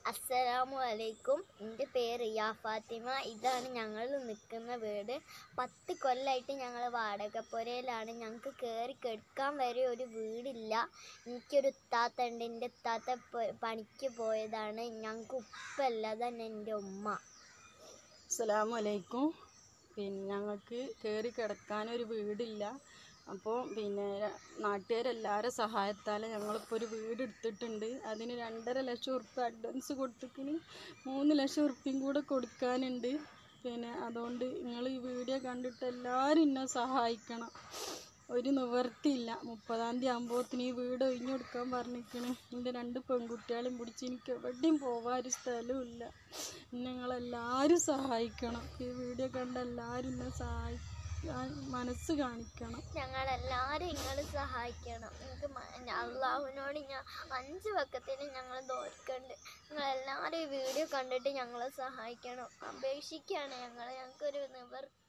അസ്സലാമു അലൈക്കും എൻ്റെ പേര് റിയ ഫാത്തിമ ഇതാണ് ഞങ്ങൾ നിൽക്കുന്ന വീട് പത്ത് കൊല്ലമായിട്ട് ഞങ്ങൾ വാടകപ്പുരയിലാണ് ഞങ്ങൾക്ക് കയറി കെടുക്കാൻ വരെ ഒരു വീടില്ല എനിക്കൊരു ഇത്താത്ത ഉണ്ട് എൻ്റെ ഇത്താത്ത പ- പണിക്ക് പോയതാണ് ഞങ്ങൾക്ക് ഉപ്പല്ല തന്നെ എൻ്റെ ഉമ്മ അസ്സലാമു അലൈക്കും പിന്നെ ഞങ്ങൾക്ക് കയറി കിടക്കാനൊരു വീടില്ല അപ്പോൾ പിന്നെ നാട്ടുകാരെല്ലാവരും സഹായത്താൽ ഞങ്ങളിപ്പോൾ ഒരു വീട് എടുത്തിട്ടുണ്ട് അതിന് രണ്ടര ലക്ഷം ഉറുപ്പ്യ അഡ്വാൻസ് കൊടുത്തിക്കിന് മൂന്ന് ലക്ഷം ഉറുപ്പ്യയും കൂടെ കൊടുക്കാനുണ്ട് പിന്നെ അതുകൊണ്ട് നിങ്ങൾ ഈ വീഡിയോ കണ്ടിട്ട് എല്ലാവരും എന്നെ സഹായിക്കണം ഒരു നിവർത്തിയില്ല മുപ്പതാം തീയതി ആകുമ്പോഴത്തിന് ഈ വീട് ഒഴിഞ്ഞു കൊടുക്കാൻ പറഞ്ഞിരിക്കണ് എൻ്റെ രണ്ട് പെൺകുട്ടികളെയും പിടിച്ച് എനിക്ക് എവിടെയും പോവാൻ ഒരു സ്ഥലമില്ല നിങ്ങളെല്ലാവരും സഹായിക്കണം ഈ വീഡിയോ കണ്ട എല്ലാവരും എന്നെ സഹായിക്കാൻ മനസ്സ് കാണിക്കണം ഞങ്ങളെല്ലാവരും നിങ്ങൾ സഹായിക്കണം നിങ്ങൾക്ക് അള്ളാഹുവിനോട് ഞാൻ അഞ്ച് പക്കത്തിന് ഞങ്ങൾ തോൽക്കുന്നുണ്ട് നിങ്ങളെല്ലാവരും ഈ വീഡിയോ കണ്ടിട്ട് ഞങ്ങളെ സഹായിക്കണം അപേക്ഷിക്കുകയാണ് ഞങ്ങൾ ഞങ്ങൾക്കൊരു നിവർ